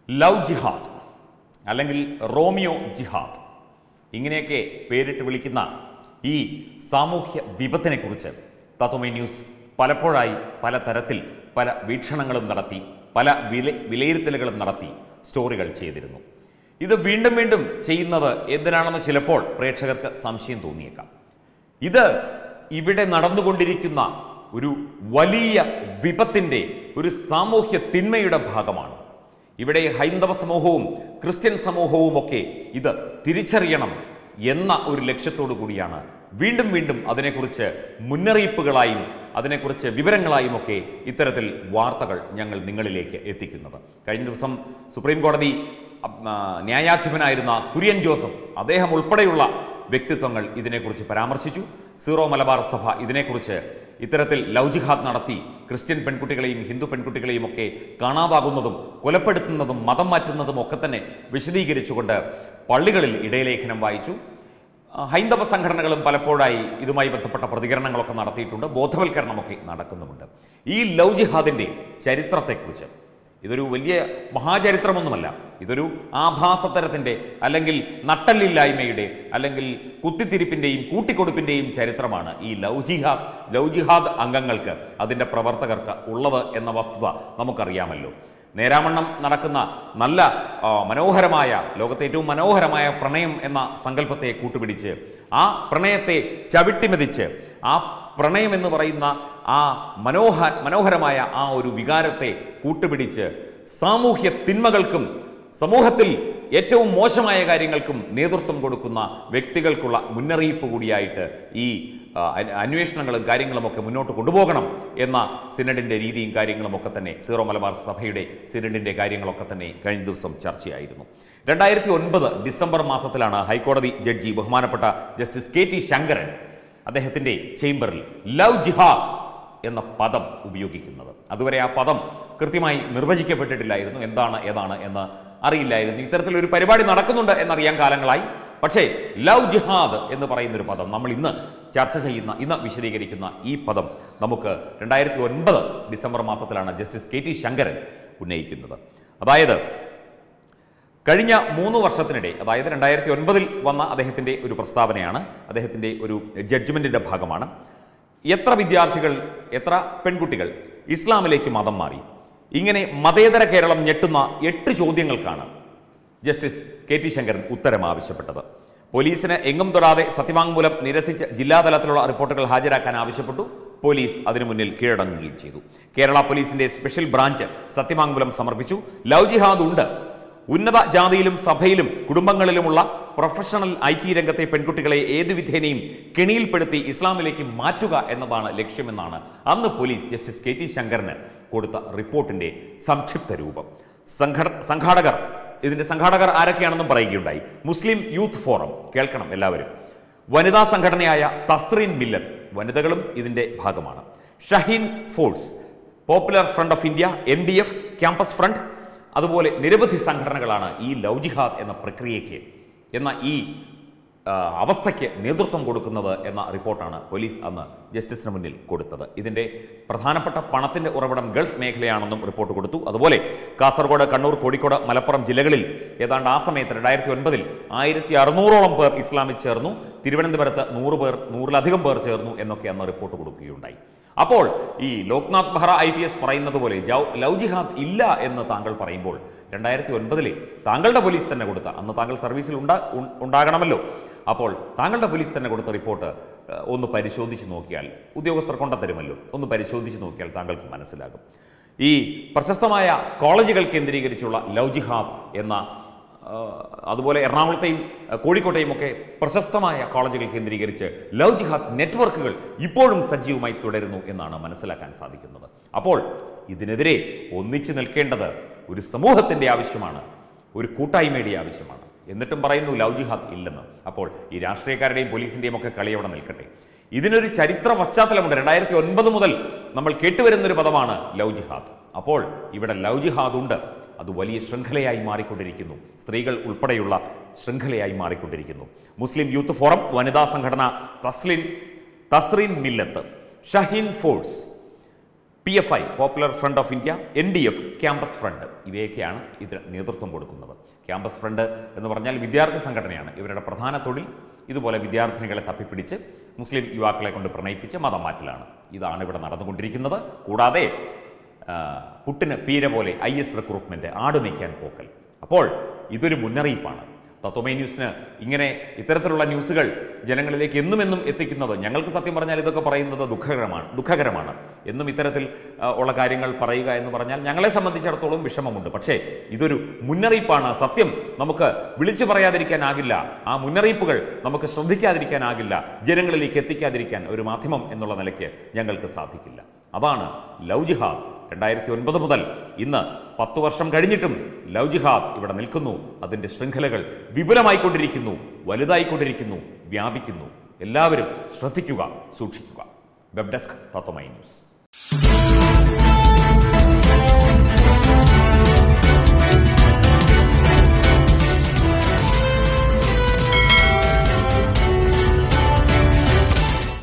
love ജിഹാദ് അല്ലെങ്കിൽ Romeo ജിഹാദ് ഇങ്ങനെയൊക്കെ പേരിട്ട് വിളിക്കുന്ന ഈ സാമൂഹ്യ വിപത്തിനെക്കുറിച്ച് തത്വമൈ ന്യൂസ് പലപ്പോഴായി പല തരത്തിൽ പല വീക്ഷണങ്ങളും നടത്തി പല വില വിലയിരുത്തലുകളും നടത്തി സ്റ്റോറികൾ ചെയ്തിരുന്നു ഇത് വീണ്ടും വീണ്ടും ചെയ്യുന്നത് എന്തിനാണെന്ന് ചിലപ്പോൾ പ്രേക്ഷകർക്ക് സംശയം തോന്നിയേക്കാം ഇത് ഇവിടെ നടന്നുകൊണ്ടിരിക്കുന്ന ഒരു വലിയ വിപത്തിൻ്റെ ഒരു സാമൂഹ്യ തിന്മയുടെ ഭാഗമാണ് ഇവിടെ ഹൈന്ദവ സമൂഹവും ക്രിസ്ത്യൻ സമൂഹവും ഒക്കെ ഇത് തിരിച്ചറിയണം എന്ന ഒരു ലക്ഷ്യത്തോടു കൂടിയാണ് വീണ്ടും വീണ്ടും അതിനെക്കുറിച്ച് മുന്നറിയിപ്പുകളായും അതിനെക്കുറിച്ച് വിവരങ്ങളായും ഒക്കെ ഇത്തരത്തിൽ വാർത്തകൾ ഞങ്ങൾ നിങ്ങളിലേക്ക് എത്തിക്കുന്നത് കഴിഞ്ഞ ദിവസം സുപ്രീം കോടതി അം, ആ, ന്യായാധിപനായിരുന്ന കുര്യൻ ജോസഫ് അദ്ദേഹം ഉൾപ്പെടെയുള്ള വ്യക്തിത്വങ്ങൾ ഇതിനെക്കുറിച്ച് പരാമർശിച്ചു സീറോ മലബാർ സഭ ഇതിനെക്കുറിച്ച് ഇത്തരത്തിൽ ലവ് ജിഹാദ് നടത്തി ക്രിസ്ത്യൻ പെൺകുട്ടികളെയും ഹിന്ദു പെൺകുട്ടികളെയും ഒക്കെ കാണാതാകുന്നതും കൊലപ്പെടുത്തുന്നതും മതം മാറ്റുന്നതും ഒക്കെ തന്നെ വിശദീകരിച്ചുകൊണ്ട് പള്ളികളിൽ ഇടയലേഖനം വായിച്ചു ആ, ഹൈന്ദവ സംഘടനകളും പലപ്പോഴായി ഇതുമായി ബന്ധപ്പെട്ട പ്രതികരണങ്ങളൊക്കെ നടത്തിയിട്ടുണ്ട് ബോധവൽക്കരണമൊക്കെ നടക്കുന്നുമുണ്ട് ഈ ലവ് ജിഹാദിൻ്റെ ചരിത്രത്തെക്കുറിച്ച് ഇതൊരു വലിയ മഹാചരിത്രമൊന്നുമല്ല ഇതൊരു ആഭാസത്തരത്തിൻ്റെ അല്ലെങ്കിൽ നട്ടല്ലില്ലായ്മയുടെ അല്ലെങ്കിൽ കുത്തിത്തിരിപ്പിൻ്റെയും കൂട്ടിക്കൊടുപ്പിൻ്റെയും ചരിത്രമാണ് ഈ ലവ് ജിഹാദ് ലവ് ജിഹാദ് അംഗങ്ങൾക്ക് അതിൻ്റെ പ്രവർത്തകർക്ക് ഉള്ളത് എന്ന വസ്തുത നമുക്കറിയാമല്ലോ നേരാമണ്ണം നടക്കുന്ന നല്ല ആ, മനോഹരമായ ലോകത്തെ ഏറ്റവും മനോഹരമായ പ്രണയം എന്ന സങ്കല്പത്തെ കൂട്ടുപിടിച്ച് ആ പ്രണയത്തെ ചവിട്ടിമെതിച്ച് ആ പ്രണയം എന്ന് പറയുന്ന ആ മനോഹ മനോഹരമായ ആ ഒരു വികാരത്തെ കൂട്ടുപിടിച്ച് സാമൂഹ്യ തിന്മകൾക്കും സമൂഹത്തിൽ ഏറ്റവും മോശമായ കാര്യങ്ങൾക്കും നേതൃത്വം കൊടുക്കുന്ന വ്യക്തികൾക്കുള്ള മുന്നറിയിപ്പ് കൂടിയായിട്ട് ഈ ആ, അന്വ- അന്വേഷണങ്ങളും കാര്യങ്ങളുമൊക്കെ മുന്നോട്ട് കൊണ്ടുപോകണം എന്ന സിനഡിൻ്റെ രീതിയും കാര്യങ്ങളുമൊക്കെ തന്നെ സീറോ മലബാർ സഭയുടെ സിനഡിൻ്റെ കാര്യങ്ങളൊക്കെ തന്നെ കഴിഞ്ഞ ദിവസം ചർച്ചയായിരുന്നു രണ്ടായിരത്തി ഒൻപത് ഡിസംബർ മാസത്തിലാണ് ഹൈക്കോടതി ജഡ്ജി ബഹുമാനപ്പെട്ട ജസ്റ്റിസ് കെ ടി ശങ്കരൻ അദ്ദേഹത്തിൻ്റെ ചേംബറിൽ ലവ് ജിഹാദ് എന്ന പദം ഉപയോഗിക്കുന്നത് അതുവരെ ആ പദം കൃത്യമായി നിർവചിക്കപ്പെട്ടിട്ടില്ലായിരുന്നു എന്താണ് ഏതാണ് എന്ന് അറിയില്ലായിരുന്നു ഇത്തരത്തിലൊരു പരിപാടി നടക്കുന്നുണ്ട് എന്നറിയാൻ കാലങ്ങളായി പക്ഷേ ലവ് ജിഹാദ് എന്ന് പറയുന്ന ഒരു പദം നമ്മൾ ഇന്ന് ചർച്ച ചെയ്യുന്ന ഇന്ന് വിശദീകരിക്കുന്ന ഈ പദം നമുക്ക് രണ്ടായിരത്തി ഒൻപത് ഡിസംബർ മാസത്തിലാണ് ജസ്റ്റിസ് കെ ടി ശങ്കരൻ ഉന്നയിക്കുന്നത് അതായത് കഴിഞ്ഞ മൂന്ന് വർഷത്തിനിടെ അതായത് രണ്ടായിരത്തി ഒൻപതിൽ വന്ന അദ്ദേഹത്തിൻ്റെ ഒരു പ്രസ്താവനയാണ് അദ്ദേഹത്തിൻ്റെ ഒരു ജഡ്ജ്മെൻറ്റിൻ്റെ ഭാഗമാണ് എത്ര വിദ്യാർത്ഥികൾ എത്ര പെൺകുട്ടികൾ ഇസ്ലാമിലേക്ക് മതം മാറി ഇങ്ങനെ മതേതര കേരളം ഞെട്ടുന്ന എട്ട് ചോദ്യങ്ങൾക്കാണ് ജസ്റ്റിസ് കെ ടി ശങ്കരൻ ഉത്തരം ആവശ്യപ്പെട്ടത് പോലീസിന് എങ്ങും തൊടാതെ സത്യവാങ്മൂലം നിരസിച്ച് ജില്ലാതലത്തിലുള്ള റിപ്പോർട്ടുകൾ ഹാജരാക്കാൻ ആവശ്യപ്പെട്ടു പോലീസ് അതിനു മുന്നിൽ കീഴടങ്ങുകയും ചെയ്തു കേരള പോലീസിന്റെ സ്പെഷ്യൽ ബ്രാഞ്ച് സത്യവാങ്മൂലം സമർപ്പിച്ചു ലവ് ജിഹാദ് ഉണ്ട് ഉന്നത ജാതിയിലും സഭയിലും കുടുംബങ്ങളിലുമുള്ള പ്രൊഫഷണൽ ഐ ടി രംഗത്തെ പെൺകുട്ടികളെ ഏതു വിധേനയും കെണിയിൽപ്പെടുത്തി ഇസ്ലാമിലേക്ക് മാറ്റുക എന്നതാണ് ലക്ഷ്യമെന്നാണ് അന്ന് പോലീസ് ജസ്റ്റിസ് കെ ടി ശങ്കറിന് കൊടുത്ത റിപ്പോർട്ടിന്റെ സംക്ഷിപ്ത രൂപം സംഘട സംഘാടകർ ഇതിന്റെ സംഘാടകർ ആരൊക്കെയാണെന്നും പറയുകയുണ്ടായി മുസ്ലിം യൂത്ത് ഫോറം കേൾക്കണം എല്ലാവരും വനിതാ സംഘടനയായ തസ്രീൻ മില്ലത്ത് വനിതകളും ഇതിന്റെ ഭാഗമാണ് Shaheen force popular front of India M D F campus front അതുപോലെ നിരവധി സംഘടനകളാണ് ഈ ലവ് ജിഹാദ് എന്ന പ്രക്രിയയ്ക്ക് എന്ന ഈ ആ, അവസ്ഥയ്ക്ക് നേതൃത്വം കൊടുക്കുന്നത് എന്ന റിപ്പോർട്ടാണ് പോലീസ് അന്ന് ജസ്റ്റിസിന് മുന്നിൽ കൊടുത്തത് ഇതിൻ്റെ പ്രധാനപ്പെട്ട പണത്തിൻ്റെ ഉറവിടം ഗൾഫ് മേഖലയാണെന്നും റിപ്പോർട്ട് കൊടുത്തു അതുപോലെ കാസർഗോഡ് കണ്ണൂർ കോഴിക്കോട് മലപ്പുറം ജില്ലകളിൽ ഏതാണ്ട് ആ സമയത്ത് രണ്ടായിരത്തി ഒൻപതിൽ ആയിരത്തി അറുന്നൂറോളം പേർ ഇസ്ലാമിൽ ചേർന്നു തിരുവനന്തപുരത്ത് നൂറ് പേർ നൂറിലധികം പേർ ചേർന്നു എന്നൊക്കെ അന്ന് റിപ്പോർട്ട് കൊടുക്കുകയുണ്ടായി അപ്പോൾ ഈ Loknath Behera I P S പറയുന്നത് പോലെ ജൗ ലവ് ജിഹാദ് ഇല്ല എന്ന് താങ്കൾ പറയുമ്പോൾ രണ്ടായിരത്തി ഒൻപതിലെ താങ്കളുടെ പോലീസ് തന്നെ കൊടുത്ത അന്ന് താങ്കൾ സർവീസിൽ ഉണ്ടാ ഉൺ- ഉണ്ടാകണമല്ലോ അപ്പോൾ താങ്കളുടെ പോലീസ് തന്നെ കൊടുത്ത റിപ്പോർട്ട് ഏഹ്, ഒന്ന് പരിശോധിച്ച് നോക്കിയാൽ ഉദ്യോഗസ്ഥർ കൊണ്ടുത്തരുമല്ലോ ഒന്ന് പരിശോധിച്ച് നോക്കിയാൽ താങ്കൾക്ക് മനസ്സിലാകും ഈ പ്രശസ്തമായ കോളേജുകൾ കേന്ദ്രീകരിച്ചുള്ള ലവ് ജിഹാദ് എന്ന ആ, അതുപോലെ എറണാകുളത്തെയും ആ, കോഴിക്കോട്ടെയും ഒക്കെ പ്രശസ്തമായ കോളേജുകൾ കേന്ദ്രീകരിച്ച് ലവ് ജിഹാദ് നെറ്റ്വർക്കുകൾ ഇപ്പോഴും സജീവമായി തുടരുന്നു എന്നാണ് മനസ്സിലാക്കാൻ സാധിക്കുന്നത് അപ്പോൾ ഇതിനെതിരെ ഒന്നിച്ചു നിൽക്കേണ്ടത് ഒരു സമൂഹത്തിൻ്റെ ആവശ്യമാണ് ഒരു കൂട്ടായ്മയുടെ ആവശ്യമാണ് എന്നിട്ടും പറയുന്നു ലവ് ജിഹാദ് ഇല്ലെന്ന് അപ്പോൾ ഈ രാഷ്ട്രീയക്കാരുടെയും പോലീസിൻ്റെയും ഒക്കെ കളി അവിടെ നിൽക്കട്ടെ ഇതിനൊരു ചരിത്ര പശ്ചാത്തലമുണ്ട് രണ്ടായിരത്തി ഒൻപത് മുതൽ നമ്മൾ കേട്ടുവരുന്നൊരു പദമാണ് ലവ് ജിഹാദ് അപ്പോൾ ഇവിടെ ലവ് ജിഹാദ് ഉണ്ട് അത് വലിയ ശൃംഖലയായി മാറിക്കൊണ്ടിരിക്കുന്നു സ്ത്രീകൾ ഉൾപ്പെടെയുള്ള ശൃംഖലയായി മാറിക്കൊണ്ടിരിക്കുന്നു മുസ്ലിം യൂത്ത് ഫോറം വനിതാ സംഘടന Thasleen Thasreen Millath Shaheen force P F I popular front of India N D F campus front ഇവയൊക്കെയാണ് ഇതിന് നേതൃത്വം കൊടുക്കുന്നത് ക്യാമ്പസ് ഫ്രണ്ട് എന്ന് പറഞ്ഞാൽ വിദ്യാർത്ഥി സംഘടനയാണ് ഇവരുടെ പ്രധാന തൊഴിൽ ഇതുപോലെ വിദ്യാർത്ഥിനികളെ തപ്പിപ്പിടിച്ച് മുസ്ലിം യുവാക്കളെ കൊണ്ട് പ്രണയിപ്പിച്ച് മതം മാറ്റലാണ് ഇതാണ് ഇവിടെ നടന്നുകൊണ്ടിരിക്കുന്നത് കൂടാതെ ആ, പുട്ടിന് പീര പോലെ ഐ എസ് റിക്രൂട്ട്മെൻറ്റ് ആടുമേക്കാൻ പോക്കൽ അപ്പോൾ ഇതൊരു മുന്നറിയിപ്പാണ് തത്വമേ ന്യൂസിന് ഇങ്ങനെ ഇത്തരത്തിലുള്ള ന്യൂസുകൾ ജനങ്ങളിലേക്ക് എന്നും എന്നും എത്തിക്കുന്നത് ഞങ്ങൾക്ക് സത്യം പറഞ്ഞാൽ ഇതൊക്കെ പറയുന്നത് ദുഃഖകരമാണ് ദുഃഖകരമാണ് എന്നും ഇത്തരത്തിൽ ആ, ഉള്ള കാര്യങ്ങൾ പറയുക എന്ന് പറഞ്ഞാൽ ഞങ്ങളെ സംബന്ധിച്ചിടത്തോളം വിഷമമുണ്ട് പക്ഷേ ഇതൊരു മുന്നറിയിപ്പാണ് സത്യം നമുക്ക് വിളിച്ചു പറയാതിരിക്കാനാകില്ല ആ മുന്നറിയിപ്പുകൾ നമുക്ക് ശ്രദ്ധിക്കാതിരിക്കാനാകില്ല ജനങ്ങളിലേക്ക് എത്തിക്കാതിരിക്കാൻ ഒരു മാധ്യമം എന്നുള്ള നിലയ്ക്ക് ഞങ്ങൾക്ക് സാധിക്കില്ല അതാണ് ലവ് ജിഹാദ് രണ്ടായിരത്തി ഒൻപത് മുതൽ ഇന്ന് പത്തു വർഷം കഴിഞ്ഞിട്ടും ലവ് ജിഹാദ് ഇവിടെ നിൽക്കുന്നു അതിൻ്റെ ശൃംഖലകൾ വിപുലമായിക്കൊണ്ടിരിക്കുന്നു വലുതായിക്കൊണ്ടിരിക്കുന്നു വ്യാപിക്കുന്നു എല്ലാവരും ശ്രദ്ധിക്കുക സൂക്ഷിക്കുക വെബ് ഡെസ്ക് തത്വമൈ ന്യൂസ്